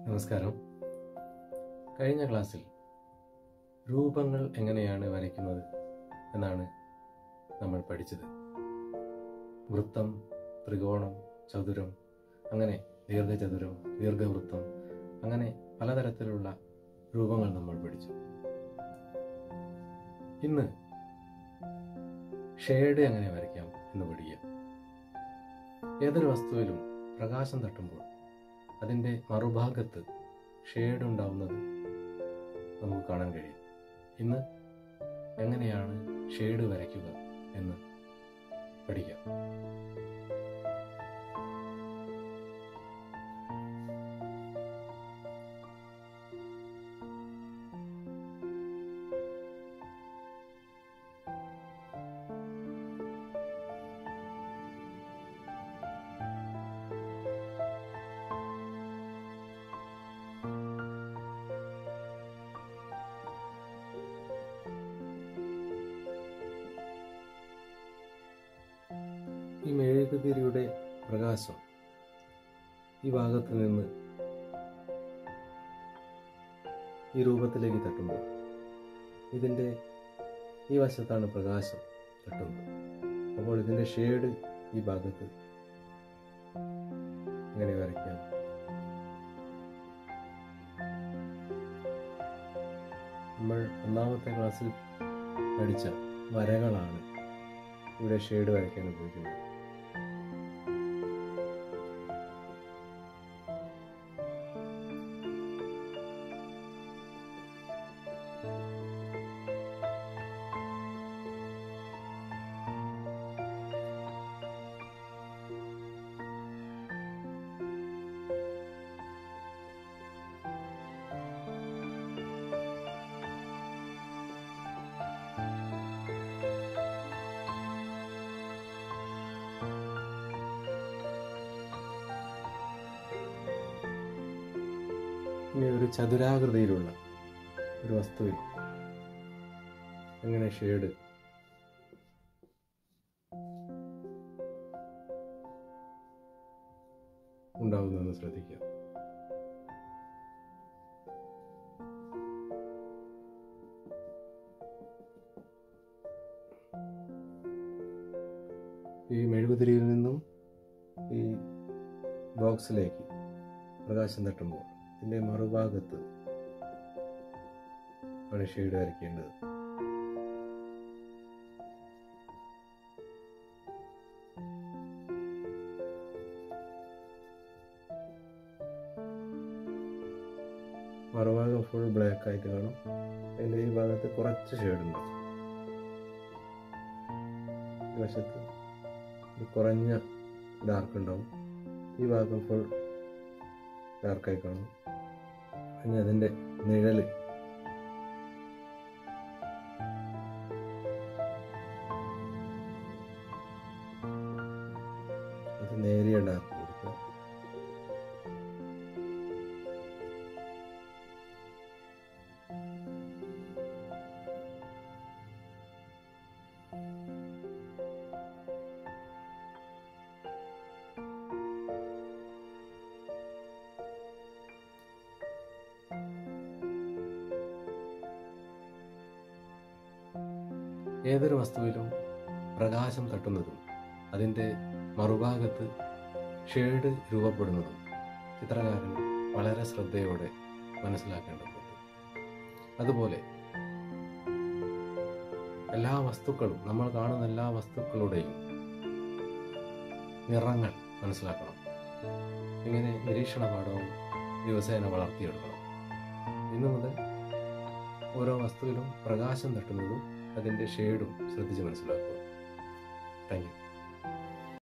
നമസ്കാരം കഴിഞ്ഞ ക്ലാസ്സിൽ രൂപങ്ങൾ എങ്ങനെയാണ് വരയ്ക്കുന്നത് എന്നാണ് നമ്മൾ പഠിച്ചത് വൃത്തം ത്രികോണം ചതുരം അങ്ങനെ ദീർഘചതുരം ദീർഘവൃത്തം അങ്ങനെ പലതരത്തിലുള്ള രൂപങ്ങൾ നമ്മൾ പഠിച്ചു ഇന്ന് ഷെയ്ഡ് എങ്ങനെ വരയ്ക്കാം എന്ന് പഠിക്കാം ഏതൊരു വസ്തുവിലും പ്രകാശം തട്ടുമ്പോൾ അതിൻ്റെ മറുഭാഗത്ത് ഷെയ്ഡ് ഉണ്ടാവുന്നത് നമുക്ക് കാണാൻ കഴിയും ഇന്ന് എങ്ങനെയാണ് ഷെയ്ഡ് വരയ്ക്കുക എന്ന് പഠിക്കാം ഈ മെഴുകുതിരിയുടെ പ്രകാശം ഈ ഭാഗത്ത് നിന്ന് ഈ രൂപത്തിലേക്ക് തട്ടുമ്പോൾ ഇതിൻ്റെ ഈ വശത്താണ് പ്രകാശം തട്ടുന്നത് അപ്പോൾ ഇതിൻ്റെ ഷെയ്ഡ് ഈ ഭാഗത്ത് ഇങ്ങനെ വരയ്ക്കാം നമ്മൾ ഒന്നാമത്തെ ക്ലാസ്സിൽ പഠിച്ച വരകളാണ് ഇവിടെ ഷെയ്ഡ് വരയ്ക്കാൻ ഉപയോഗിക്കുന്നത് ഇനി ഒരു ചതുരാകൃതിയിലുള്ള ഒരു വസ്തുവിൽ എങ്ങനെ ഷെയ്ഡ് ഉണ്ടാവുന്നതെന്ന് ശ്രദ്ധിക്കുക ഈ മെഴുകുതിരിയിൽ നിന്നും ഈ ബോക്സിലേക്ക് പ്രകാശം തട്ടുമ്പോൾ ഇതിൻ്റെ മറുഭാഗത്ത് ആണ് ഷെയ്ഡ് വരയ്ക്കേണ്ടത് മറുഭാഗം ഫുൾ ബ്ലാക്ക് ആയിട്ട് കാണും അതിൻ്റെ ഈ ഭാഗത്ത് കുറച്ച് ഷെയ്ഡ് ഉണ്ടാവും ഈ വശത്ത് ഒരു കുറഞ്ഞ ഡാർക്ക് ഉണ്ടാവും ഈ ഭാഗം ഫുൾ ഡാർക്കായി കാണും പിന്നെ അതിൻ്റെ നിഴൽ അത് നേരിയ ഡാർക്ക് കൊടുക്കുക ഏതൊരു വസ്തുവിലും പ്രകാശം തട്ടുന്നതും അതിൻ്റെ മറുഭാഗത്ത് ഷെയ്ഡ് രൂപപ്പെടുന്നതും ചിത്രകാരൻ വളരെ ശ്രദ്ധയോടെ മനസ്സിലാക്കേണ്ടതുണ്ട് അതുപോലെ എല്ലാ വസ്തുക്കളും നമ്മൾ കാണുന്ന എല്ലാ വസ്തുക്കളുടെയും നിറങ്ങൾ മനസ്സിലാക്കണം ഇങ്ങനെ നിരീക്ഷണ പാഠവും ദിവസേന വളർത്തിയെടുക്കണം ഇന്നു മുതൽ ഓരോ വസ്തുവിലും പ്രകാശം തട്ടുന്നതും അതിൻ്റെ ഷെയ്ഡും ശ്രദ്ധിച്ച് മനസ്സിലാക്കുക താങ്ക് യു